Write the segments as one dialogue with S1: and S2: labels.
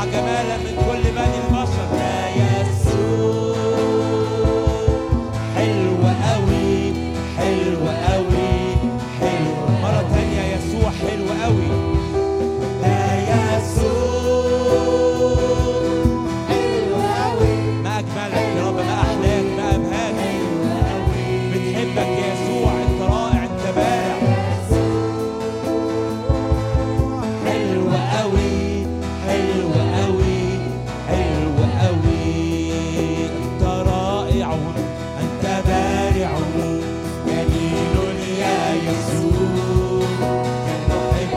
S1: أروع جمالا من كل بني البشر يا يسوع حلو قوي حلو قوي حلو مرة تانية يسوع حلو قوي يا يسوع
S2: حلو قوي
S1: ما أجملك يا رب ما أحلاك ما أبهاك بنحبك يا يسوع أنت رائع أنت بارع حلو قوي حلو قوي حلو قوي أنت رائع أنت بارع جميل يا يسوع نحب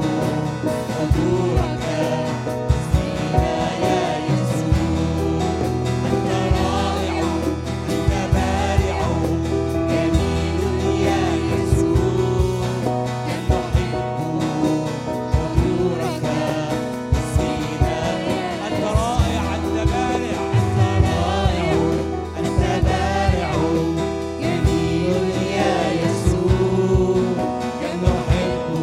S1: حضورك فينا يا يسوع أنت رائع أنت بارع جميل يا يسوع نحب حضورك فينا أنت رائع أنت بارع أنت رائع أنت بارع جميل يا يسوع نحب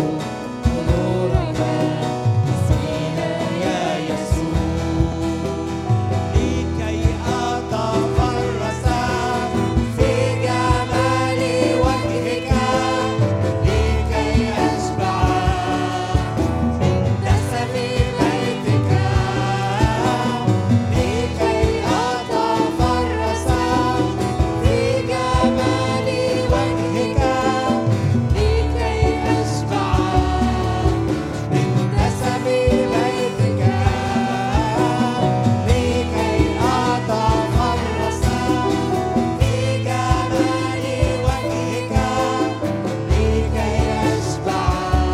S1: حضورك فينا يا يسوع لكي أتفرس في جمال وجهك لكي أشبع من دسم بيتك لكي أتفرس في جمال وجهك لكي أشبع من دسم بيتك لكي أتخلص في جمال وجهك لكي أشبع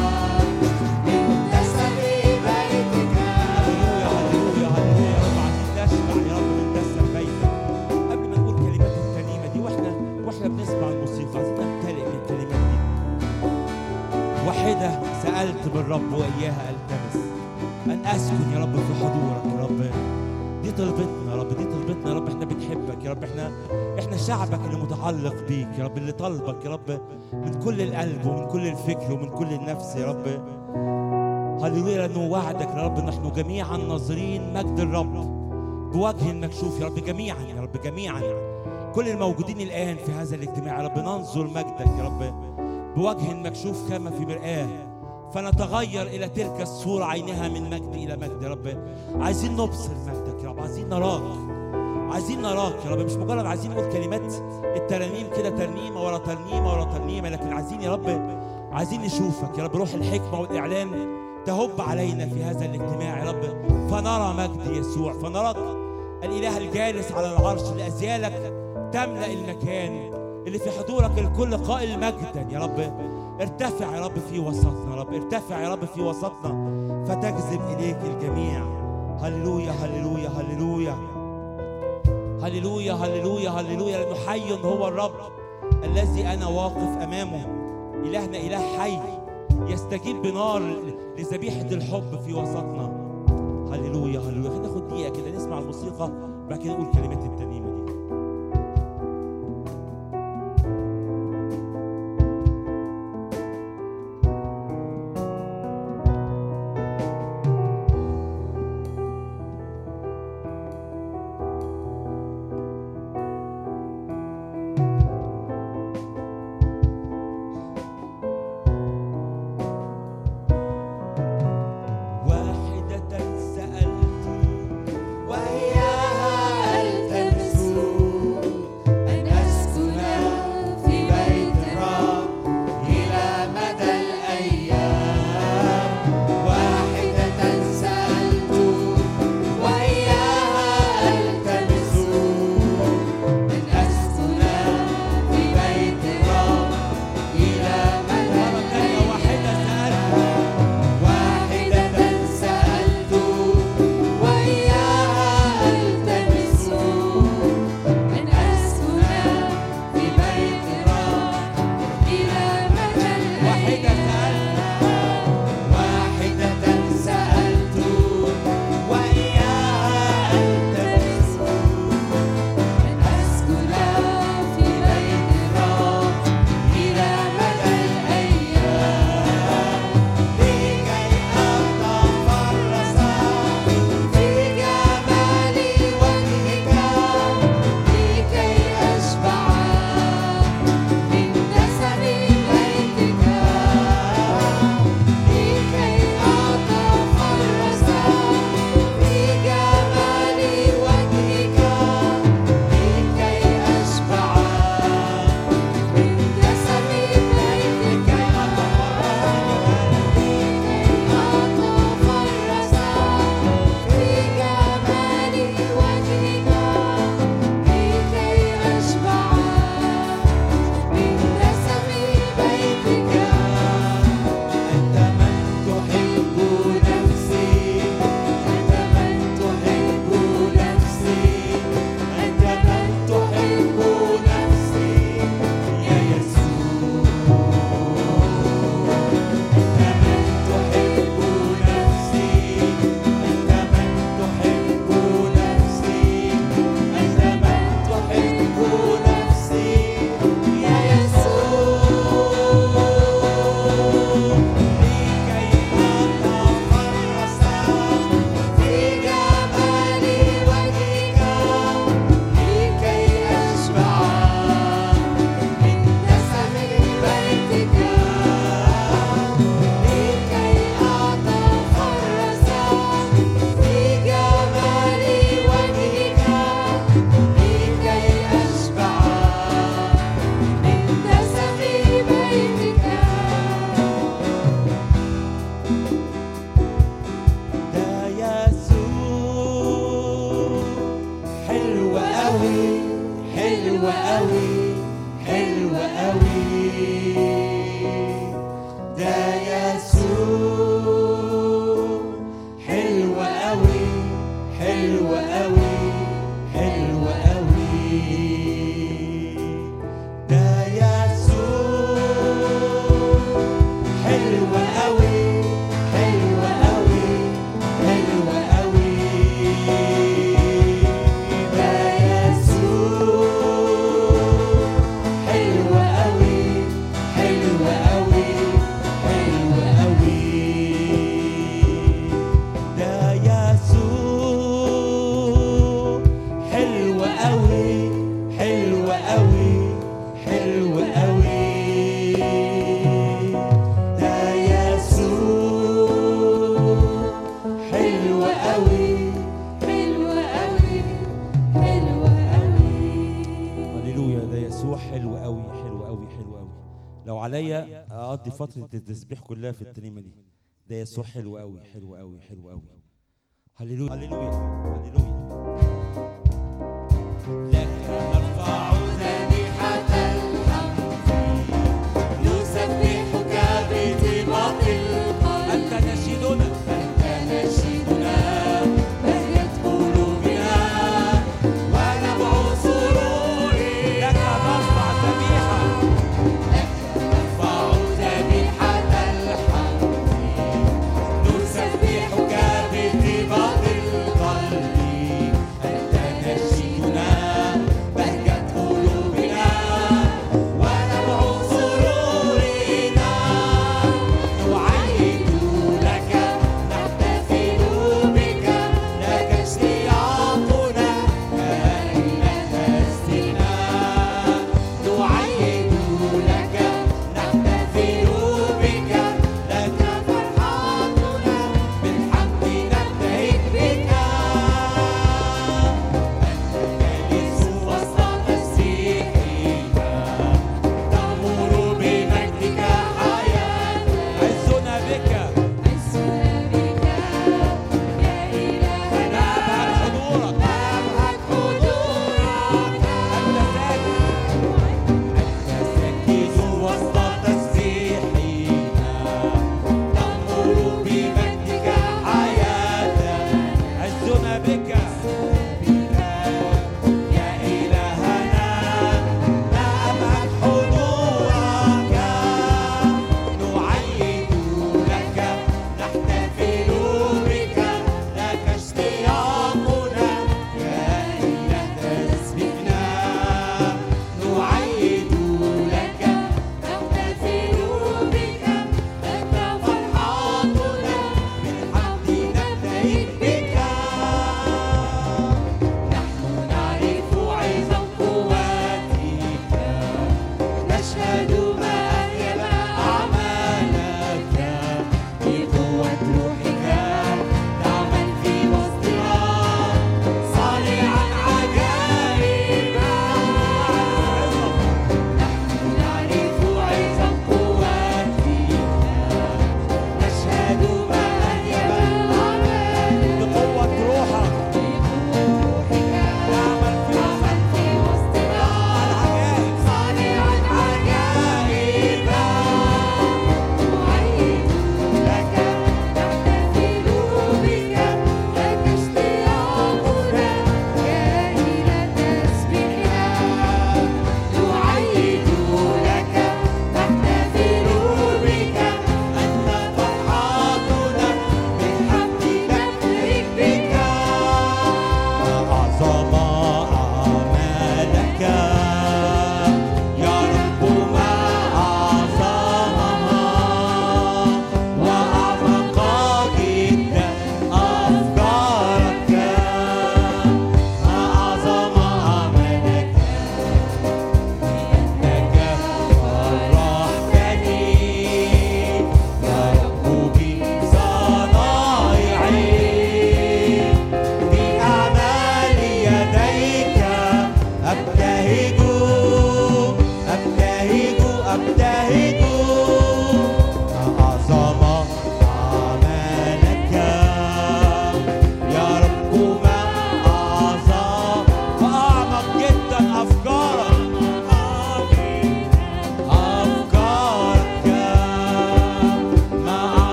S1: من دسم بيتك هللويا هللويا هللويا يا رب عايزين نشبع يا رب من دسم بيتك قبل ما نقول كلمات الترنيمة دي واحنا واحنا بنسمع الموسيقى عايزين نمتلئ من الكلمات دي واحدة سألت بالرب وإياها ألتمس أن أسكن يا رب في حضورك يا رب دي طلبتنا يا رب دي طلبتنا يا رب احنا بنحبك يا رب احنا احنا شعبك اللي متعلق بيك يا رب اللي طالبك يا رب من كل القلب ومن كل الفكر ومن كل النفس يا رب هللويا لانه وعدك يا رب نحن جميعا ناظرين مجد الرب بوجه مكشوف يا رب جميعا يا رب جميعا كل الموجودين الان في هذا الاجتماع يا رب ننظر مجدك يا رب بوجه مكشوف كما في مرآة فنتغير إلى تلك الصورة عينها من مجد إلى مجد يا رب عايزين نبصر مجدك يا رب عايزين نراك عايزين نراك يا رب مش مجرد عايزين نقول كلمات الترانيم كده ترنيمة ورا ترنيمة ورا ترنيمة لكن عايزين يا رب عايزين نشوفك يا رب روح الحكمة والإعلان تهب علينا في هذا الاجتماع يا رب فنرى مجد يسوع فنراك الإله الجالس على العرش لأزيالك تملأ المكان اللي في حضورك الكل قائل مجدا يا رب ارتفع يا رب في وسطنا يا رب ارتفع يا رب في وسطنا فتجذب إليك الجميع هللويا هللويا هللويا هللويا هللويا هللويا لأنه حي هو الرب الذي أنا واقف أمامه إلهنا إله حي يستجيب بنار لذبيحة الحب في وسطنا هللويا هللويا خلينا ناخد دقيقة كده نسمع الموسيقى بعد كده نقول كلمات الترنيمة دي واحدة سألت وإياها ألتمس
S2: قوي حلو قوي ده يسوع حلو قوي حلو قوي حلو قوي ده يسوع حلو قوي حلو قوي حلو قوي ده يسوع حلو قوي حلو قوي حلو قوي ده يسوع حلو قوي حلو قوي حلو قوي ده يسوع حلو قوي
S3: حلو قوي حلو قوي
S1: هللويا ده يسوع حلو قوي حلو قوي حلو قوي لو عليا اقضي فتره التسبيح كلها في الترنيمه دي ده يسوع حلو قوي حلو قوي حلو قوي هللويا هللويا هللويا
S2: لك نرفع ذبيحة الحمد نسبحك بطيبة القلب
S1: انت نشيدنا
S2: أنت نشيدنا بهجة قلوبنا ونبع سروري
S1: لك نرفع ذبيحه
S2: نرفع ذبيحة الحمد نسبحك بطيبة القلب أنت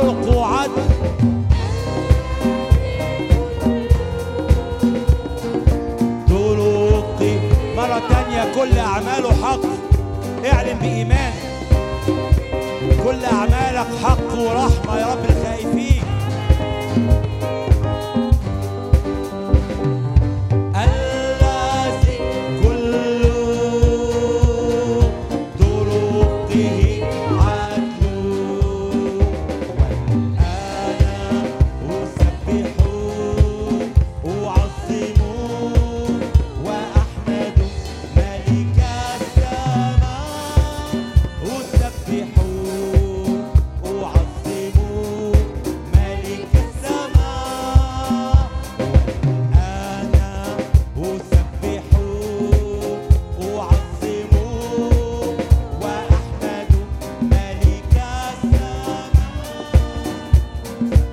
S1: طرق وعدل طرقي مرة تانية كل أعماله حق اعلن بإيمان كل أعمالك حق ورحمة يا رب الخائفين الذي كل طرقه عدل والآن أسبح أعظم وأحمد ملك السماء أسبح أعظم ملك السماء أنا أسبح أعظم وأحمد ملك السماء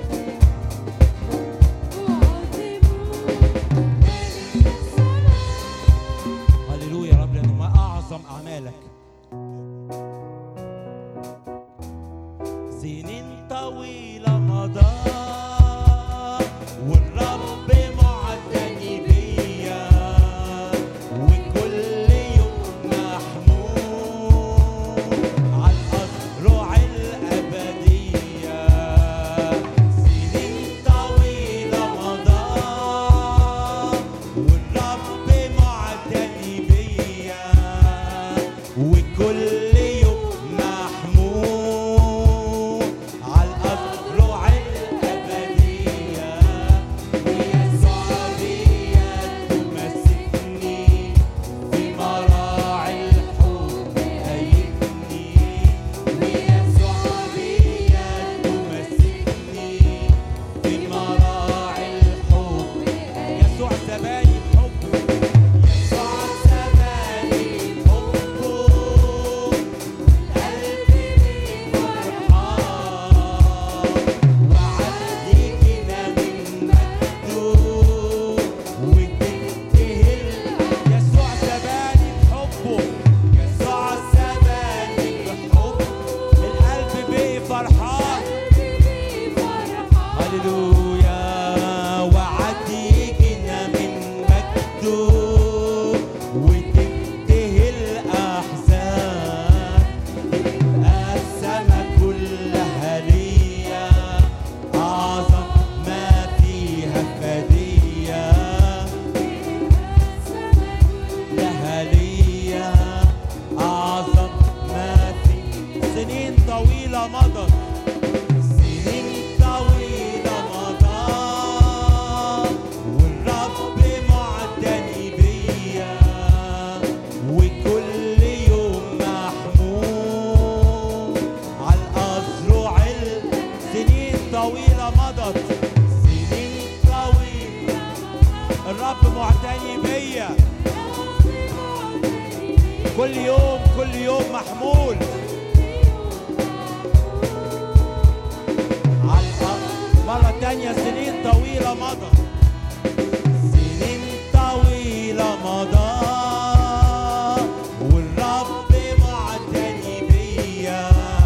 S1: هللويا يا رب لأنه ما أعظم أعمالك سنين طويلة مضى والرب معتني بيا وكل يوم محمود على الأذرع الأبدية سنين طويلة مضى والرب معتني بيا وكل يوم محمود على الأذرع الأبدية ويسوع بيده ماسكني في مراعي الحب هيبني ويسوع بيده ماسكني في مراعي الحب يسوع سباني بحبه يسوع سباني بحبه قلبي فرحان وعدي كده من مكتوب وتنتهي يسوع سباني بحبه يسوع سباني بحبه القلب بيه فرحان هللويا وعدي كده من مكتوب وتنتهي الأحزان تبقى السما كلها ليا أعظم ما فيها فدية لها ليا أعظم ما في سنين طويلة مضت سنين طويلة مضى والرب معتني بيا وكل يوم محمود على الأذرع سنين طويلة مضت سنين طويلة الرب معتني بيا كل يوم كل يوم محمول على الأرض مرة تانية سنين طويلة مضى سنين طويلة مضى والرب معتني بيا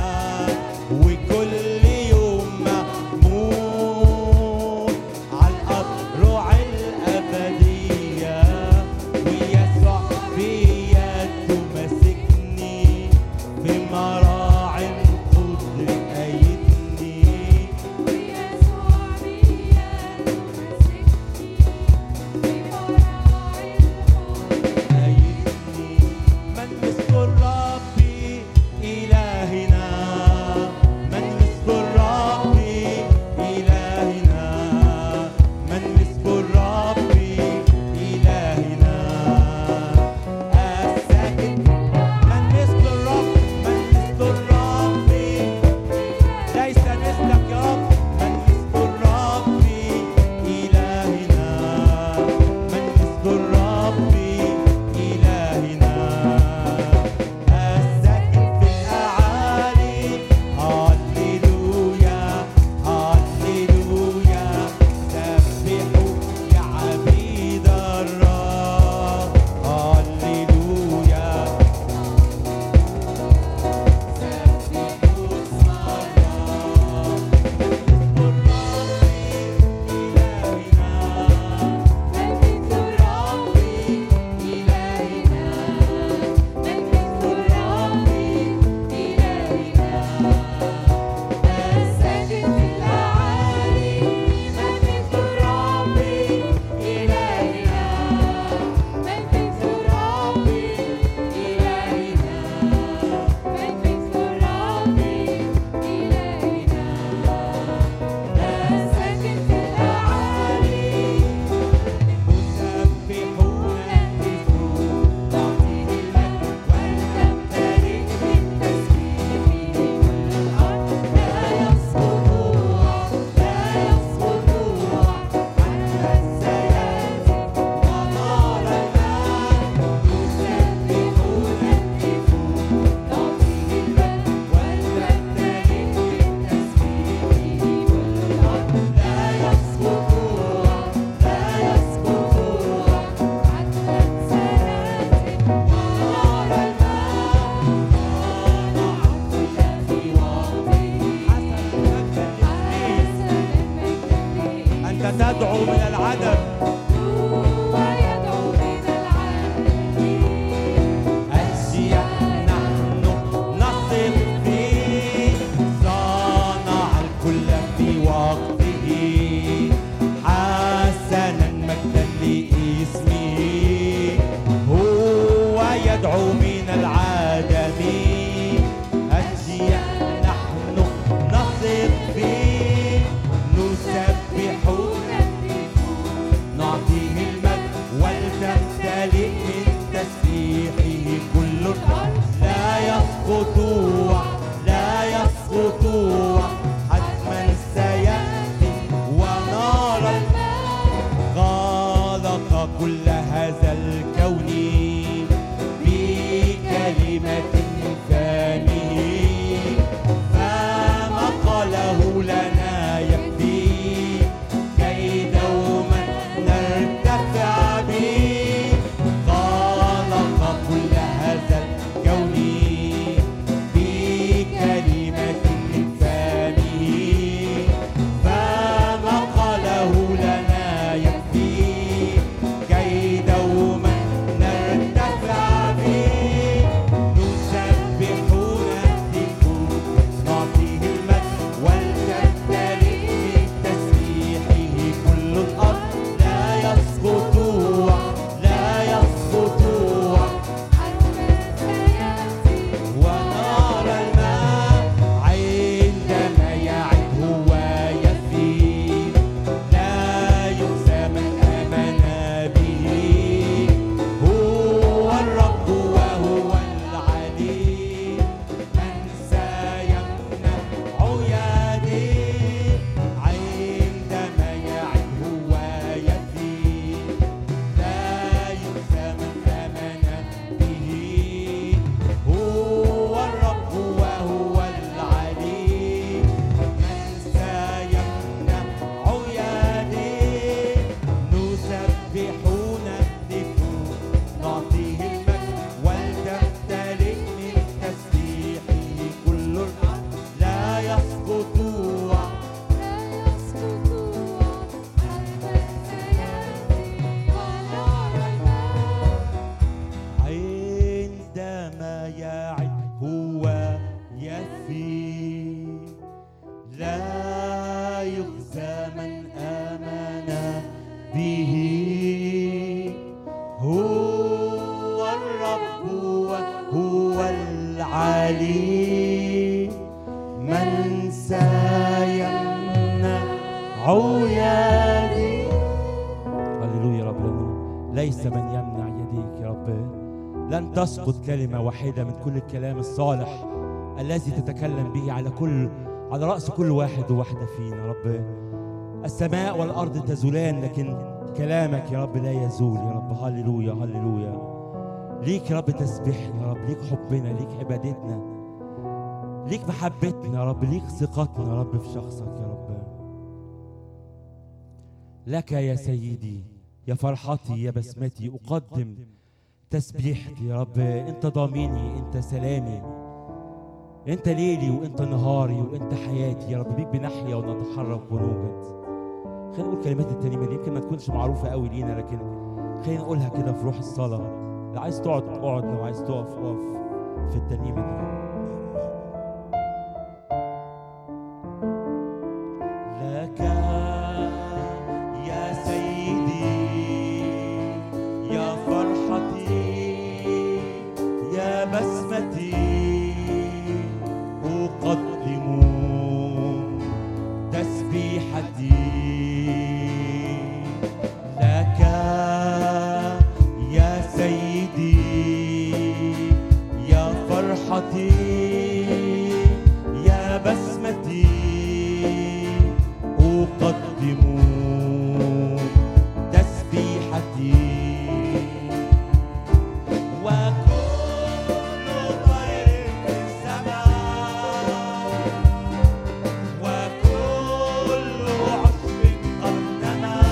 S1: وكل يوم محمود على الأذرع الأبدية ويسوع بيده ماسكني في مراعي القدر أيدني أيدني من مثل الرب إلهنا من مثل الرب إلهنا من مثل الرب إلهنا الساكن من مثل الرب من مثل من العدم
S3: هو يدعو من العالمين
S1: أشياء نحن نثق فيه صانع الكل في وقته حسنا مجدا لاسمه هو يدعو من العدم أشياء نحن نثق فيه نسبحه نعطيه المجد ولتمتلئ من تسبيحه كل الأرض لا يسقط لا يسقط حتما سيأتي ونرى خلق كل هذا الكون بكلمة من فمه فما قاله لنا يكفي كي دوما نرتفع به خلق كل هذا الكون بكلمة من فمه فما قاله لنا يكفي كي دوما نرتفع به نسبح نهتف نعطيه المجد ولتمتلئ بتسبيحه كل الأرض لا يسقط لا يسقط ونار الماء عندما يعد هو يفي لا يخزى من آمن به هو الرب وهو العلي من سيمنع يديه عندما يعد هو يفي لا يخزى من آمن به هو الرب وهو العلي من سيمنع يديه نسبح نهتف نعطيه المجد ولتمتلئ من تسبيحه كل الأرض لا يسقط عندما يعد هو يفي لا يخزى من آمن به هو الرب وهو العلي من سيمنع يدي هللويا يا رب لأنه ليس من يمنع يديك يا رب لن تسقط كلمة واحدة من كل الكلام الصالح الذي تتكلم به على كل على رأس كل واحد وواحدة فينا يا رب السماء والأرض تزولان لكن كلامك يا رب لا يزول يا رب هللويا هللويا ليك يا رب تسبيحنا يا رب ليك حبنا ليك عبادتنا ليك محبتنا يا رب ليك ثقتنا يا رب في شخصك يا رب لك يا سيدي يا فرحتي يا بسمتي أقدم تسبيحتي يا رب أنت ضامني أنت سلامي أنت ليلي وأنت نهاري وأنت حياتي يا رب بيك بنحيا ونتحرك ونوجد خلينا نقول كلمات الترنيمة دي يمكن ما تكونش معروفة قوي لينا لكن خلينا نقولها كده في روح الصلاة لو عايز تقعد اقعد لو عايز تقف اقف في الترنيمة دي لك يا سيدي يا فرحتي يا بسمتي أقدم تسبيحتي لك يا سيدي يا فرحتي يا بسمتي أقدم تسبيحتي وكل طير في السماء وكل عشب قد نما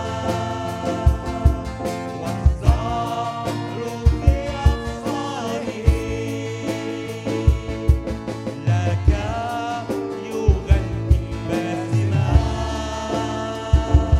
S1: والزهر في أبصاره لك يغني باسما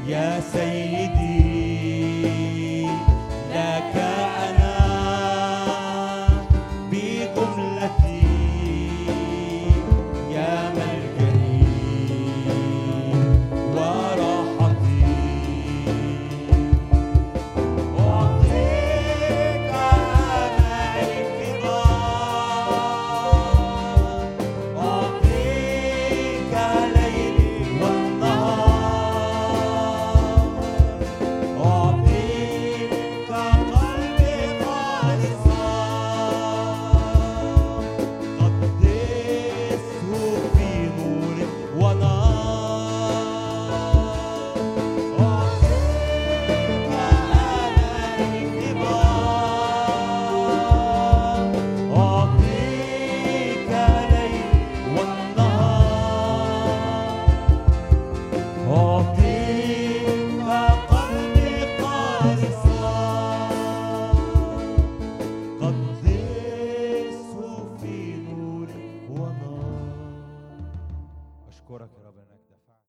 S1: يا سيدي لك أنا بجملتي يا ملجئي وراحتي أعطيك أمل الكبار أعطيك ليلي والنهار أعطيك قلبي خالصا قدسه في نور ونار أعطيك أمل الكبار أعطيك ليل والنهار أعطيك قلبي قاسا